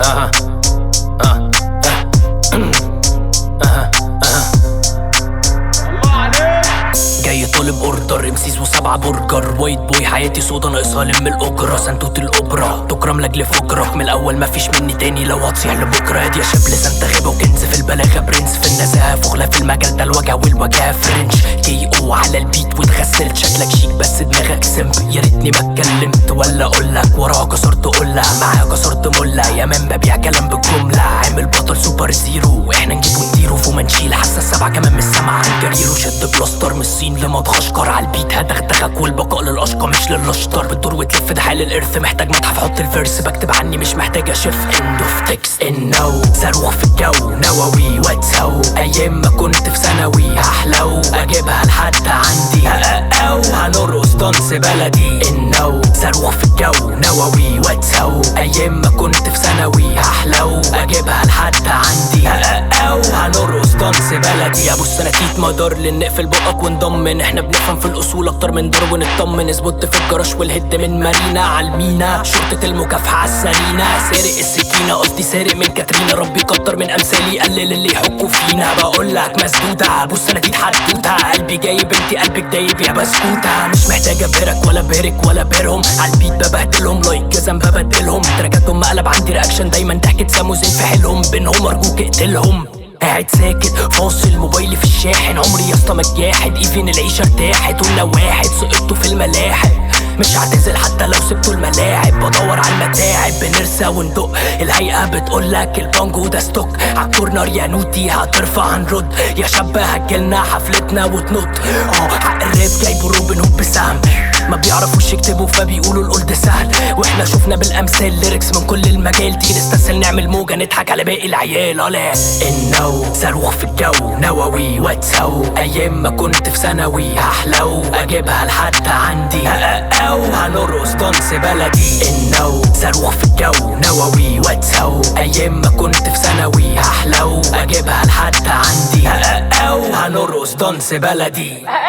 اها اه اها اها جاي طالب اوردر امسيس وسبعة برجر وايت بوي حياتي سودا ناقصها لم الاجرة سنتوت الاوبرا تكرم لاجل فكرك من الاول مفيش مني تاني لو هتصيح لبكره هادي يا شاب لسان غابة وكنز في البلاغة برنس في النزاهة فخلة في المجال ده الوجع والوجع فرنش كي او على البيت واتغسلت شكلك شيك بس دماغك سمب يا ريتني ما اتكلمت ولا اقولك وراها كسرت قلة معاها كسرت ملة يا مان ببيع كلام بالجملة عامل بطل سوبر زيرو احنا نجيب ونديره فوما نشيل حاسة السبعة كمان مش سامعة عن جريرو شد بلاستر من الصين لمدغشقر على البيت هدغدغك والبقاء للاشقى مش للاشطر بتدور وتلف ده حال الارث محتاج متحف حط الفيرس بكتب عني مش محتاج اشف اند اوف تكس النو صاروخ في الجو نووي واتسو ايام ما كنت في ثانوي هحلو اجيبها لحد عندي او هنرقص دانس بلدي النو صاروخ في الجو نووي واتسو ايام ما كنت في ثانوي هحلو اجيبها لحد عندي او هنرقص دانس بلدي ابو السناتيت مدار لنقفل بقك ونضمن احنا بنفهم في الاصول اكتر من دار ونطمن اثبت في الجراش والهد من مارينا عالمينا شرطة المكافحة عالسرينا سارق السكينة قصدي سارق من كاترينا ربي كتر من امثالي يقلل اللي يحكوا فينا بقول لك مسدودة ابو السناتيت حدوتة قلبي جايب انتي قلبك دايب يا بسكوتة مش محتاجة بيرك ولا بيرك ولا بيرهم عالبيت ببهدلهم لايك جزم ببدلهم تراكاتهم مقلب عندي رياكشن دايما ضحكة ساموزين في حيلهم بينهم ارجوك اقتلهم قاعد ساكت فاصل موبايلي في الشاحن عمري يا اسطى مجاحد ايفن العيشه ارتاحت ولا واحد سقطته في الملاحق مش هعتزل حتى لو سبتوا الملاعب بدور على المتاعب بنرسى وندق الهيئة بتقولك البانجو ده ستوك عالكورنر يا نوتي هترفع هنرد يا شاب هتجيلنا حفلتنا وتنط اه حق الراب جايبه روبن هوب بسهم ما بيعرفوش يكتبوا فبيقولوا القلد سهل واحنا شفنا بالامثال ليركس من كل المجال تيجي نستسهل نعمل موجه نضحك على باقي العيال اه النو صاروخ في الجو نووي واتسو ايام ما كنت في ثانوي هحلو اجيبها لحد عندي او هنرقص دانس بلدي النو صاروخ في الجو نووي واتسو ايام ما كنت في ثانوي هحلو اجيبها لحد عندي او هنرقص دانس بلدي